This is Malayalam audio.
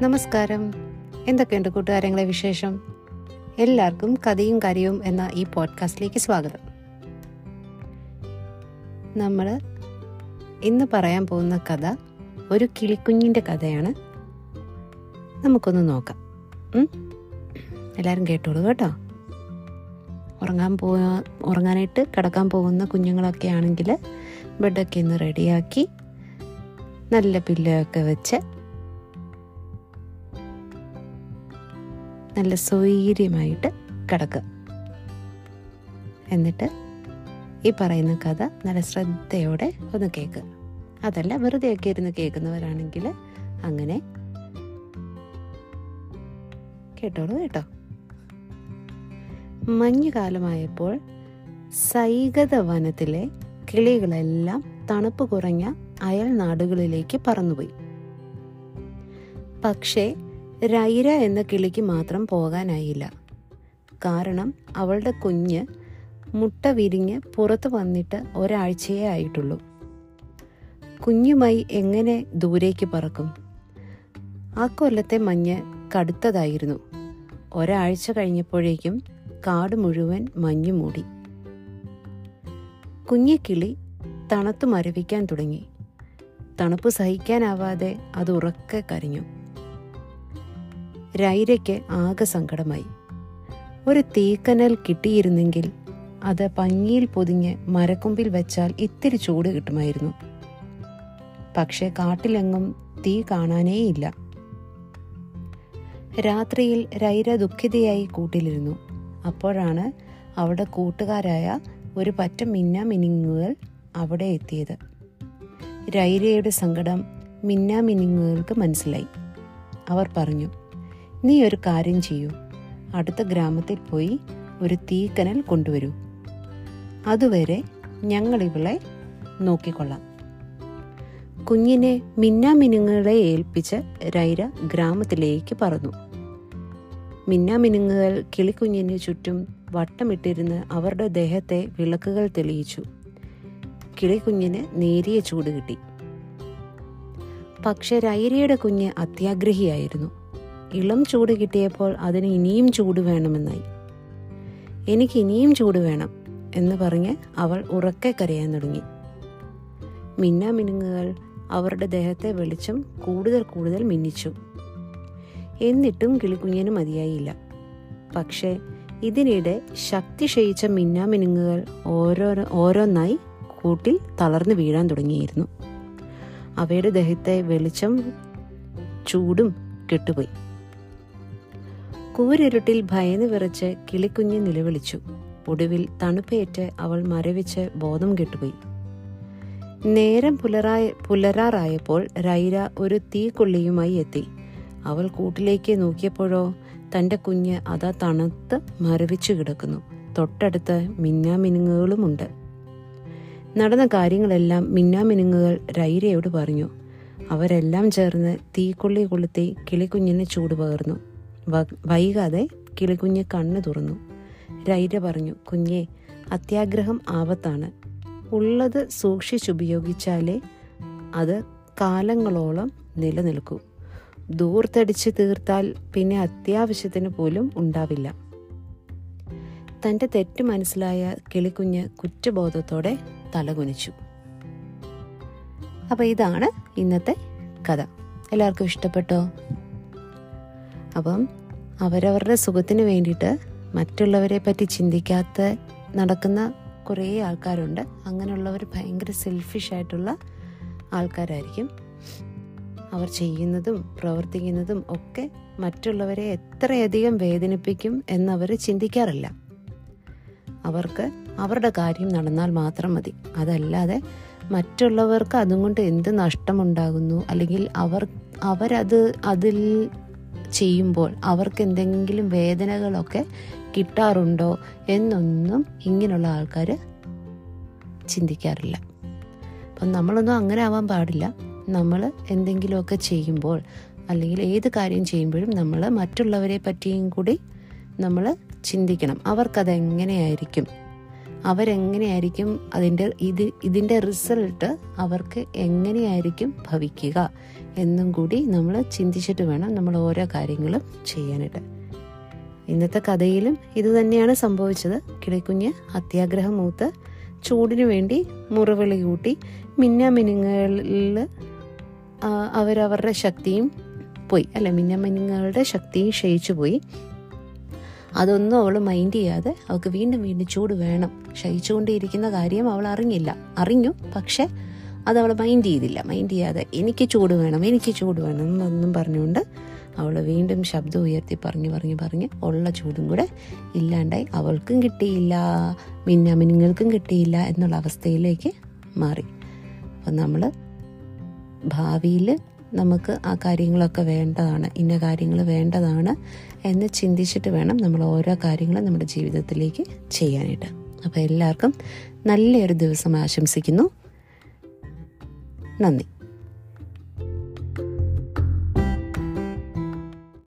നമസ്കാരം എന്തൊക്കെയുണ്ട് കൂട്ടുകാരങ്ങളെ വിശേഷം എല്ലാവർക്കും കഥയും കാര്യവും എന്ന ഈ പോഡ്കാസ്റ്റിലേക്ക് സ്വാഗതം നമ്മൾ ഇന്ന് പറയാൻ പോകുന്ന കഥ ഒരു കിളിക്കുഞ്ഞിൻ്റെ കഥയാണ് നമുക്കൊന്ന് നോക്കാം ഉം? എല്ലാവരും കേട്ടോളൂ കേട്ടോ ഉറങ്ങാൻ പോ ഉറങ്ങാനായിട്ട് കിടക്കാൻ പോകുന്ന കുഞ്ഞുങ്ങളൊക്കെ ആണെങ്കിൽ ബെഡൊക്കെ ഒന്ന് റെഡിയാക്കി നല്ല പില്ലൊക്കെ വെച്ച് നല്ല സ്വൈര്യമായിട്ട് കിടക്കുക എന്നിട്ട് ഈ പറയുന്ന കഥ നല്ല ശ്രദ്ധയോടെ ഒന്ന് കേൾക്കുക അതല്ല വെറുതെ ഒക്കെ ഇരുന്ന് കേൾക്കുന്നവരാണെങ്കിൽ അങ്ങനെ കേട്ടോളൂ കേട്ടോ മഞ്ഞുകാലമായപ്പോൾ സൈകത വനത്തിലെ കിളികളെല്ലാം തണുപ്പ് കുറഞ്ഞ അയൽ നാടുകളിലേക്ക് പറന്നുപോയി പക്ഷേ രൈര എന്ന കിളിക്ക് മാത്രം പോകാനായില്ല കാരണം അവളുടെ കുഞ്ഞ് മുട്ട വിരിഞ്ഞ് പുറത്തു വന്നിട്ട് ഒരാഴ്ചയേ ആയിട്ടുള്ളൂ കുഞ്ഞുമായി എങ്ങനെ ദൂരേക്ക് പറക്കും ആ കൊല്ലത്തെ മഞ്ഞ് കടുത്തതായിരുന്നു ഒരാഴ്ച കഴിഞ്ഞപ്പോഴേക്കും കാട് മുഴുവൻ മഞ്ഞു മൂടി കുഞ്ഞിക്കിളി തണുത്തു മരവിക്കാൻ തുടങ്ങി തണുപ്പ് സഹിക്കാനാവാതെ അത് ഉറക്കെ കരഞ്ഞു രൈരയ്ക്ക് ആകെ സങ്കടമായി ഒരു തീക്കനൽ കിട്ടിയിരുന്നെങ്കിൽ അത് പഞ്ഞിയിൽ പൊതിഞ്ഞ് മരക്കൊമ്പിൽ വെച്ചാൽ ഇത്തിരി ചൂട് കിട്ടുമായിരുന്നു പക്ഷെ കാട്ടിലെങ്ങും തീ കാണാനേയില്ല രാത്രിയിൽ രൈര ദുഃഖിതയായി കൂട്ടിലിരുന്നു അപ്പോഴാണ് അവളുടെ കൂട്ടുകാരായ ഒരു പറ്റ മിന്നാമിനുങ്ങുകൾ അവിടെ എത്തിയത് രൈരയുടെ സങ്കടം മിന്നാമിനുങ്ങുകൾക്ക് മനസ്സിലായി അവർ പറഞ്ഞു നീ ഒരു കാര്യം ചെയ്യൂ അടുത്ത ഗ്രാമത്തിൽ പോയി ഒരു തീക്കനൽ കൊണ്ടുവരൂ അതുവരെ ഞങ്ങൾ ഇവളെ നോക്കിക്കൊള്ളാം കുഞ്ഞിനെ മിന്നാമിനുങ്ങുകളെ ഏൽപ്പിച്ച് രൈര ഗ്രാമത്തിലേക്ക് പറന്നു മിന്നാമിനുങ്ങുകൾ കിളിക്കുഞ്ഞിന് ചുറ്റും വട്ടമിട്ടിരുന്ന് അവരുടെ ദേഹത്തെ വിളക്കുകൾ തെളിയിച്ചു കിളിക്കുഞ്ഞിന് നേരിയ ചൂട് കിട്ടി പക്ഷെ രൈരയുടെ കുഞ്ഞ് അത്യാഗ്രഹിയായിരുന്നു ഇളം ചൂട് കിട്ടിയപ്പോൾ അതിന് ഇനിയും ചൂട് വേണമെന്നായി എനിക്ക് ഇനിയും ചൂട് വേണം എന്ന് പറഞ്ഞ് അവൾ ഉറക്കെ കരയാൻ തുടങ്ങി മിന്നാമിനുങ്ങുകൾ അവരുടെ ദേഹത്തെ വെളിച്ചം കൂടുതൽ കൂടുതൽ മിന്നിച്ചു എന്നിട്ടും കിളിക്കുഞ്ഞിന് മതിയായില്ല പക്ഷേ ഇതിനിടെ ശക്തി ക്ഷയിച്ച മിന്നാമിനുങ്ങുകൾ ഓരോരോ ഓരോന്നായി കൂട്ടിൽ തളർന്നു വീഴാൻ തുടങ്ങിയിരുന്നു അവയുടെ ദേഹത്തെ വെളിച്ചം ചൂടും കെട്ടുപോയി കൂരിരുട്ടിൽ ഭയന്ന് വിറച്ച് കിളിക്കുഞ്ഞ് നിലവിളിച്ചു ഒടുവിൽ തണുപ്പേറ്റ് അവൾ മരവിച്ച് ബോധം കെട്ടുപോയി നേരം പുലറായ പുലരാറായപ്പോൾ രൈര ഒരു തീക്കൊള്ളിയുമായി എത്തി അവൾ കൂട്ടിലേക്ക് നോക്കിയപ്പോഴോ തന്റെ കുഞ്ഞ് അതാ തണുത്ത് മരവിച്ചു കിടക്കുന്നു തൊട്ടടുത്ത് മിന്നാമിനുങ്ങുകളുമുണ്ട് നടന്ന കാര്യങ്ങളെല്ലാം മിന്നാമിനുങ്ങുകൾ രൈരയോട് പറഞ്ഞു അവരെല്ലാം ചേർന്ന് തീക്കൊള്ളി കൊളുത്തി കിളിക്കുഞ്ഞിന് ചൂട് പകർന്നു വ- വൈകാതെ കിളിക്കുഞ്ഞ് കണ്ണു തുറന്നു രൈര പറഞ്ഞു കുഞ്ഞെ അത്യാഗ്രഹം ആപത്താണ് ഉള്ളത് സൂക്ഷിച്ചുപയോഗിച്ചാലേ അത് കാലങ്ങളോളം നിലനിൽക്കൂ ദൂർത്തടിച്ച് തീർത്താൽ പിന്നെ അത്യാവശ്യത്തിന് പോലും ഉണ്ടാവില്ല തന്റെ തെറ്റ് മനസ്സിലായ കിളിക്കുഞ്ഞ് കുറ്റബോധത്തോടെ തലകുനിച്ചു അപ്പൊ ഇതാണ് ഇന്നത്തെ കഥ എല്ലാവർക്കും ഇഷ്ടപ്പെട്ടോ അപ്പം അവരവരുടെ സുഖത്തിന് വേണ്ടിയിട്ട് മറ്റുള്ളവരെ പറ്റി ചിന്തിക്കാത്ത നടക്കുന്ന കുറേ ആൾക്കാരുണ്ട് അങ്ങനെയുള്ളവർ ഭയങ്കര സെൽഫിഷ് ആയിട്ടുള്ള ആൾക്കാരായിരിക്കും അവർ ചെയ്യുന്നതും പ്രവർത്തിക്കുന്നതും ഒക്കെ മറ്റുള്ളവരെ എത്രയധികം വേദനിപ്പിക്കും എന്നവർ ചിന്തിക്കാറില്ല അവർക്ക് അവരുടെ കാര്യം നടന്നാൽ മാത്രം മതി അതല്ലാതെ മറ്റുള്ളവർക്ക് അതുകൊണ്ട് എന്ത് നഷ്ടമുണ്ടാകുന്നു അല്ലെങ്കിൽ അവർ അവരത് അതിൽ ചെയ്യുമ്പോൾ അവർക്ക് എന്തെങ്കിലും വേദനകളൊക്കെ കിട്ടാറുണ്ടോ എന്നൊന്നും ഇങ്ങനെയുള്ള ആൾക്കാർ ചിന്തിക്കാറില്ല അപ്പം നമ്മളൊന്നും അങ്ങനെ ആവാൻ പാടില്ല നമ്മൾ എന്തെങ്കിലുമൊക്കെ ചെയ്യുമ്പോൾ അല്ലെങ്കിൽ ഏത് കാര്യം ചെയ്യുമ്പോഴും നമ്മൾ മറ്റുള്ളവരെ പറ്റിയും കൂടി നമ്മൾ ചിന്തിക്കണം അവർക്കത് എങ്ങനെയായിരിക്കും അവരെങ്ങനെയായിരിക്കും അതിൻ്റെ ഇത് ഇതിൻ്റെ റിസൾട്ട് അവർക്ക് എങ്ങനെയായിരിക്കും ഭവിക്കുക എന്നും കൂടി നമ്മൾ ചിന്തിച്ചിട്ട് വേണം നമ്മൾ ഓരോ കാര്യങ്ങളും ചെയ്യാനായിട്ട് ഇന്നത്തെ കഥയിലും ഇത് തന്നെയാണ് സംഭവിച്ചത് കിളിക്കുഞ്ഞ് അത്യാഗ്രഹം മൂത്ത് ചൂടിനു വേണ്ടി മുറവിളി കൂട്ടി മിന്നാമിനുങ്ങളിൽ അവരവരുടെ ശക്തിയും പോയി അല്ല മിന്നാമിനുങ്ങളുടെ ശക്തിയും ക്ഷയിച്ചു പോയി അതൊന്നും അവൾ മൈൻഡ് ചെയ്യാതെ അവൾക്ക് വീണ്ടും വീണ്ടും ചൂട് വേണം ക്ഷയിച്ചുകൊണ്ടേയിരിക്കുന്ന കാര്യം അവൾ അറിഞ്ഞില്ല അറിഞ്ഞു പക്ഷെ അത് അവൾ മൈൻഡ് ചെയ്തില്ല മൈൻഡ് ചെയ്യാതെ എനിക്ക് ചൂട് വേണം എനിക്ക് ചൂട് വേണം എന്നൊന്നും പറഞ്ഞുകൊണ്ട് അവൾ വീണ്ടും ശബ്ദം ഉയർത്തി പറഞ്ഞു പറഞ്ഞു പറഞ്ഞ് ഉള്ള ചൂടും കൂടെ ഇല്ലാണ്ടായി അവൾക്കും കിട്ടിയില്ല മിന്നാമിനുങ്ങൾക്കും കിട്ടിയില്ല എന്നുള്ള അവസ്ഥയിലേക്ക് മാറി അപ്പം നമ്മൾ ഭാവിയിൽ നമുക്ക് ആ കാര്യങ്ങളൊക്കെ വേണ്ടതാണ് ഇന്ന കാര്യങ്ങൾ വേണ്ടതാണ് എന്ന് ചിന്തിച്ചിട്ട് വേണം നമ്മൾ ഓരോ കാര്യങ്ങളും നമ്മുടെ ജീവിതത്തിലേക്ക് ചെയ്യാനായിട്ട് അപ്പോൾ എല്ലാവർക്കും നല്ലൊരു ദിവസം ആശംസിക്കുന്നു നന്ദി